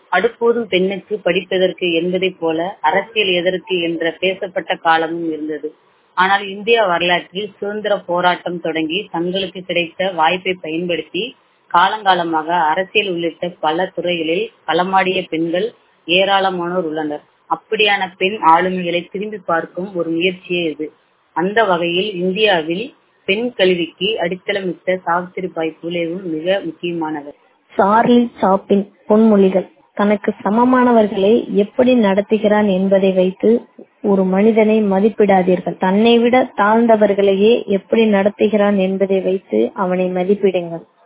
அடுப்பூதும் பெண்ணுக்கு படிப்பெதற்கு என்பதைப் போல அரசியல் எதற்கு என்ற பேசப்பட்ட காலமும் இருந்தது ஆனால் இந்தியா வரலாற்றில் சுதந்திர போராட்டம் தொடங்கி தங்களுக்கு கிடைத்த வாய்ப்பை பயன்படுத்தி காலங்காலமாக அரசியல் உள்ளிட்ட பல துறைகளில் களமாடிய பெண்கள் ஏராளமானோர் உள்ளனர் அப்படியான பெண் ஆளுமைகளை திரும்பி பார்க்கும் ஒரு முயற்சியே இது அந்த வகையில் இந்தியாவில் பெண் கல்விக்கு அடித்தளமிட்ட சாவித்திரிபாய் பூலேவும் மிக முக்கியமானவர் சார்லி சாப்பின் பொன்மொழிகள் தனக்கு சமமானவர்களை எப்படி நடத்துகிறான் என்பதை வைத்து ஒரு மனிதனை மதிப்பிடாதீர்கள் தன்னை விட தாழ்ந்தவர்களையே எப்படி நடத்துகிறான் என்பதை வைத்து அவனை மதிப்பிடுங்கள்